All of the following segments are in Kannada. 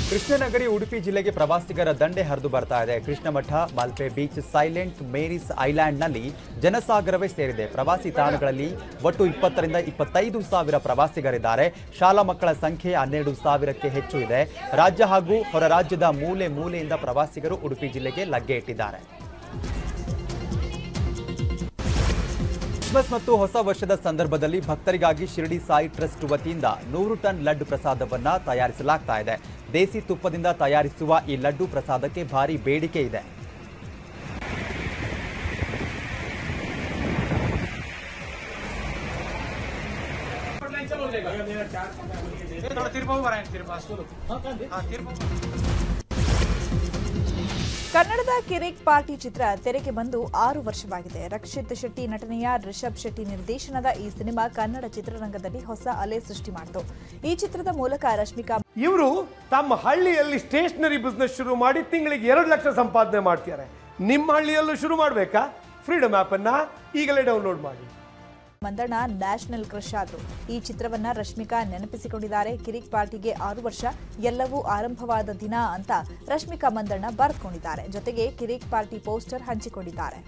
ಕೃಷ್ಣನಗರಿ ಉಡುಪಿ ಜಿಲ್ಲೆಗೆ ಪ್ರವಾಸಿಗರ ದಂಡೆ ಹರಿದು ಬರ್ತಾ ಇದೆ Krishnamath Malpe beach Saint Mary's ಐಲ್ಯಾಂಡ್ನಲ್ಲಿ ಜನಸಾಗರವೇ ಸೇರಿದೆ ಪ್ರವಾಸಿ ತಾಣಗಳಲ್ಲಿ ಒಟ್ಟು ಇಪ್ಪತ್ತರಿಂದ ಇಪ್ಪತ್ತೈದು ಸಾವಿರ ಪ್ರವಾಸಿಗರಿದ್ದಾರೆ ಶಾಲಾ ಮಕ್ಕಳ ಸಂಖ್ಯೆ ಹನ್ನೆರಡು ಸಾವಿರಕ್ಕೆ ಹೆಚ್ಚು ಇದೆ ರಾಜ್ಯ ಹಾಗೂ ಹೊರ ರಾಜ್ಯದ ಮೂಲೆ ಮೂಲೆಯಿಂದ ಪ್ರವಾಸಿಗರು ಉಡುಪಿ ಜಿಲ್ಲೆಗೆ ಲಗ್ಗೆ ಇಟ್ಟಿದ್ದಾರೆ ಕ್ರಿಸ್ಮಸ್ ಮತ್ತು ಹೊಸ ವರ್ಷದ ಸಂದರ್ಭದಲ್ಲಿ ಭಕ್ತರಿಗಾಗಿ ಶಿರಡಿ ಸಾಯಿ ಟ್ರಸ್ಟ್ ವತಿಯಿಂದ ನೂರು ಟನ್ ಲಡ್ಡು ಪ್ರಸಾದವನ್ನ ತಯಾರಿಸಲಾಗ್ತಾ ಇದೆ ದೇಸಿ ತುಪ್ಪದಿಂದ ತಯಾರಿಸುವ ಈ ಲಡ್ಡು ಪ್ರಸಾದಕ್ಕೆ ಭಾರಿ ಬೇಡಿಕೆ ಇದೆ थोड़ा तिरपा हुआ है तिरपा हाँ तिरपा ಕನ್ನಡದ ಕಿರಿಕ್ ಪಾರ್ಟಿ ಚಿತ್ರ ತೆರೆಗೆ ಬಂದು ಆರು ವರ್ಷವಾಗಿದೆ ರಕ್ಷಿತ್ ಶೆಟ್ಟಿ ನಟನೆಯ ರಿಷಬ್ ಶೆಟ್ಟಿ ನಿರ್ದೇಶನದ ಈ ಸಿನಿಮಾ ಕನ್ನಡ ಚಿತ್ರರಂಗದಲ್ಲಿ ಹೊಸ ಅಲೆ ಸೃಷ್ಟಿ ಮಾಡಿತು ಈ ಚಿತ್ರದ ಮೂಲಕ ರಶ್ಮಿಕಾ ಇವರು ತಮ್ಮ ಹಳ್ಳಿಯಲ್ಲಿ ಸ್ಟೇಷನರಿ ಬಿಸ್ನೆಸ್ ಶುರು ಮಾಡಿ ತಿಂಗಳಿಗೆ ಎರಡು ಲಕ್ಷ ಸಂಪಾದನೆ ಮಾಡ್ತಾರೆ ನಿಮ್ಮ ಹಳ್ಳಿಯಲ್ಲೂ ಶುರು ಮಾಡಬೇಕಾ ಫ್ರೀಡಮ್ ಆ್ಯಪನ್ನು ಈಗಲೇ ಡೌನ್ಲೋಡ್ ಮಾಡಿ ಮಂದಣ್ಣ ನ್ಯಾಷನಲ್ ಕ್ರಶ್ ಆದ್ರು ಈ ಚಿತ್ರವನ್ನ ರಶ್ಮಿಕಾ ನೆನಪಿಸಿಕೊಂಡಿದ್ದಾರೆ ಕಿರಿಕ್ ಪಾರ್ಟಿಗೆ ಆರು ವರ್ಷ ಎಲ್ಲವೂ ಆರಂಭವಾದ ದಿನ ಅಂತ ರಶ್ಮಿಕಾ ಮಂದಣ್ಣ ಬರೆದುಕೊಂಡಿದ್ದಾರೆ ಜೊತೆಗೆ ಕಿರಿಕ್ ಪಾರ್ಟಿ ಪೋಸ್ಟರ್ ಹಂಚಿಕೊಂಡಿದ್ದಾರೆ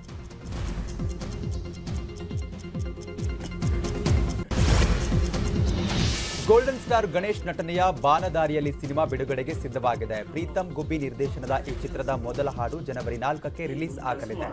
ಗೋಲ್ಡನ್ ಸ್ಟಾರ್ ಗಣೇಶ್ ನಟನೆಯ ಬಾನದಾರಿಯಲ್ಲಿ ಸಿನಿಮಾ ಬಿಡುಗಡೆಗೆ ಸಿದ್ಧವಾಗಿದೆ ಪ್ರೀತಮ್ ಗುಬ್ಬಿ ನಿರ್ದೇಶನದ ಈ ಚಿತ್ರದ ಮೊದಲ ಹಾಡು ಜನವರಿ ನಾಲ್ಕಕ್ಕೆ ರಿಲೀಸ್ ಆಗಲಿದೆ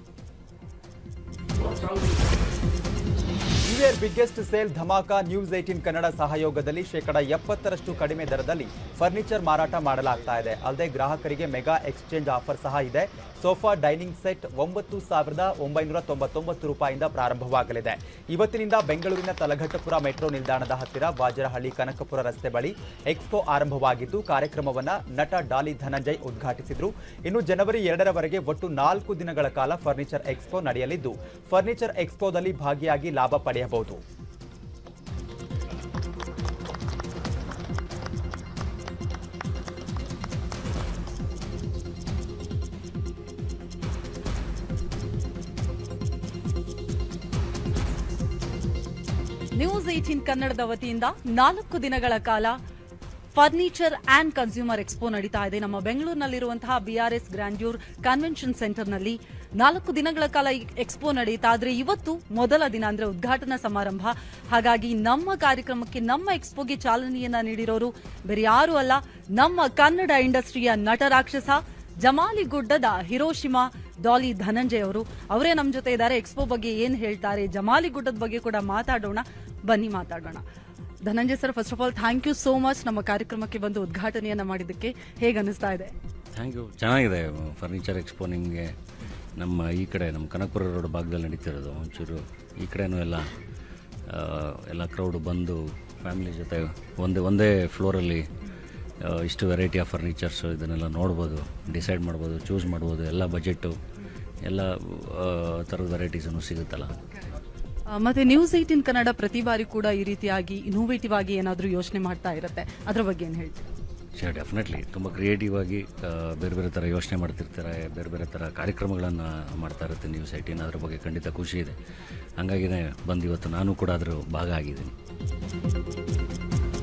ನ್ಯೂ ಇಯರ್ ಬಿಗ್ಗೆಸ್ಟ್ ಸೇಲ್ ಧಮಾಕ ನ್ಯೂಸ್ ಏಟೀನ್ ಕನ್ನಡ ಸಹಯೋಗದಲ್ಲಿ ಶೇಕಡ ಎಪ್ಪತ್ತರಷ್ಟು ಕಡಿಮೆ ದರದಲ್ಲಿ ಫರ್ನಿಚರ್ ಮಾರಾಟ ಮಾಡಲಾಗ್ತಾ ಇದೆ ಅಲ್ಲದೆ ಗ್ರಾಹಕರಿಗೆ ಮೆಗಾ ಎಕ್ಸ್ಚೇಂಜ್ ಆಫರ್ ಸಹ ಇದೆ ಸೋಫಾ ಡೈನಿಂಗ್ ಸೆಟ್ ಒಂಬತ್ತು ಸಾವಿರದ ಒಂಬೈನೂರ ತೊಂಬತ್ತೊಂಬತ್ತು ರೂಪಾಯಿಂದ ಪ್ರಾರಂಭವಾಗಲಿದೆ ಇವತ್ತಿನಿಂದ ಬೆಂಗಳೂರಿನ ತಲಘಟ್ಟಪುರ ಮೆಟ್ರೋ ನಿಲ್ದಾಣದ ಹತ್ತಿರ ಬಾಜರಹಳ್ಳಿ ಕನಕಪುರ ರಸ್ತೆ ಬಳಿ ಎಕ್ಸ್ಪೋ ಆರಂಭವಾಗಿದ್ದು ಕಾರ್ಯಕ್ರಮವನ್ನ ನಟ ಡಾಲಿ ಧನಂಜಯ್ ಉದ್ಘಾಟಿಸಿದ್ರು ಇನ್ನು ಜನವರಿ ಎರಡರವರೆಗೆ ಒಟ್ಟು ನಾಲ್ಕು ದಿನಗಳ ಕಾಲ ಫರ್ನಿಚರ್ ಎಕ್ಸ್ಪೋ ನಡೆಯಲಿದ್ದು ಫರ್ನಿಚರ್ ಎಕ್ಸ್ಪೋದಲ್ಲಿ ಭಾಗಿಯಾಗಿ ಲಾಭ ಪಡೆಯಬಹುದು ನ್ಯೂಸ್ ಏಟೀನ್ ಕನ್ನಡದ ವತಿಯಿಂದ ನಾಲ್ಕು ದಿನಗಳ ಕಾಲ ಫರ್ನಿಚರ್ ಆಂಡ್ ಕನ್ಸ್ಯೂಮರ್ ಎಕ್ಸ್ಪೋ ನಡೀತಾ ಇದೆ ನಮ್ಮ ಬೆಂಗಳೂರಿನಲ್ಲಿರುವಂತಹ ಬಿಆರ್ಎಸ್ ಗ್ರ್ಯಾಂಡ್ಯೂರ್ ಕನ್ವೆನ್ಷನ್ ಸೆಂಟರ್ನಲ್ಲಿ ನಾಲ್ಕು ದಿನಗಳ ಕಾಲ ಈ ಎಕ್ಸ್ಪೋ ನಡೀತಾ ಆದ್ರೆ ಇವತ್ತು ಮೊದಲ ದಿನ ಅಂದ್ರೆ ಉದ್ಘಾಟನಾ ಸಮಾರಂಭ ಹಾಗಾಗಿ ನಮ್ಮ ಕಾರ್ಯಕ್ರಮಕ್ಕೆ ನಮ್ಮ ಎಕ್ಸ್ಪೋಗೆ ಚಾಲನೆಯನ್ನ ನೀಡಿರೋರು ಬೇರೆ ಯಾರು ಅಲ್ಲ ನಮ್ಮ ಕನ್ನಡ ಇಂಡಸ್ಟ್ರಿಯ ನಟ ರಾಕ್ಷಸ ಜಮಾಲಿಗುಡ್ಡದ ಹಿರೋಶಿಮಾ ಡಾಲಿ ಧನಂಜಯ್ ಅವರು ಅವರೇ ನಮ್ಮ ಜೊತೆ ಇದ್ದಾರೆ ಎಕ್ಸ್ಪೋ ಬಗ್ಗೆ ಏನ್ ಹೇಳ್ತಾರೆ ಜಮಾಲಿಗುಡ್ಡದ ಬಗ್ಗೆ ಕೂಡ ಮಾತಾಡೋಣ ಬನ್ನಿ ಮಾತಾಡೋಣ Dhananjay sir first of all thank you so much ನಮ್ಮ ಕಾರ್ಯಕ್ರಮಕ್ಕೆ ಬಂದು ಉದ್ಘಾಟನೆಯನ್ನ ಮಾಡಿದ್ದಕ್ಕೆ ಹೇಗೆ ಅನಿಸ್ತಾ ಇದೆ ಥ್ಯಾಂಕ್ ಯು ಚೆನ್ನಾಗಿದೆ ಫರ್ನಿಚರ್ ಎಕ್ಸ್ಪೋ ನಿಮಗೆ ನಮ್ಮ ಈ ಕಡೆ ನಮ್ಮ ಕನಕಪುರ ರೋಡ್ ಭಾಗದಲ್ಲಿ ನಡೀತಿರೋದು ಒಂಚೂರು ಈ ಕಡೆನೂ ಎಲ್ಲ ಆ, ಎಲ್ಲ ಕ್ರೌಡು ಬಂದು ಫ್ಯಾಮಿಲಿ ಜೊತೆ ಒಂದೇ ಒಂದೇ ಫ್ಲೋರಲ್ಲಿ ಆ, ಇಷ್ಟು ವೆರೈಟಿ ಆಫ್ ಫರ್ನಿಚರ್ಸು ಇದನ್ನೆಲ್ಲ ನೋಡ್ಬೋದು ಡಿಸೈಡ್ ಮಾಡ್ಬೋದು ಚೂಸ್ ಮಾಡ್ಬೋದು ಎಲ್ಲ ಬಜೆಟು ಎಲ್ಲ ಆ, ಥರದ ವೆರೈಟೀಸನ್ನು ಸಿಗುತ್ತಲ್ಲ ಆ, ಮತ್ತೆ ನ್ಯೂಸ್ ಏಟಿನ್ ಕನ್ನಡ ಪ್ರತಿ ಬಾರಿ ಕೂಡ ಈ ರೀತಿಯಾಗಿ ಇನೋವೇಟಿವ್ ಆಗಿ ಏನಾದರೂ ಯೋಚನೆ ಮಾಡ್ತಾ ಇರುತ್ತೆ ಅದ್ರ ಬಗ್ಗೆ ಏನು ಹೇಳ್ತೀವಿ ಶೇ ಡೆಫಿನೆಟ್ಲಿ ತುಂಬ ಕ್ರಿಯೇಟಿವ್ ಆಗಿ ಆ, ಬೇರೆ ಬೇರೆ ಥರ ಯೋಚನೆ ಮಾಡ್ತಿರ್ತಾರೆ ಬೇರೆ ಬೇರೆ ಥರ ಕಾರ್ಯಕ್ರಮಗಳನ್ನು ಮಾಡ್ತಾ ಇರುತ್ತೆ ನ್ಯೂಸ್ ಐಟಿನ್ ಅದ್ರ ಬಗ್ಗೆ ಖಂಡಿತ ಖುಷಿ ಇದೆ ಹಂಗಾಗಿನೇ ಬಂದು ಇವತ್ತು ನಾನು ಕೂಡ ಅದ್ರ ಭಾಗ ಆಗಿದ್ದೀನಿ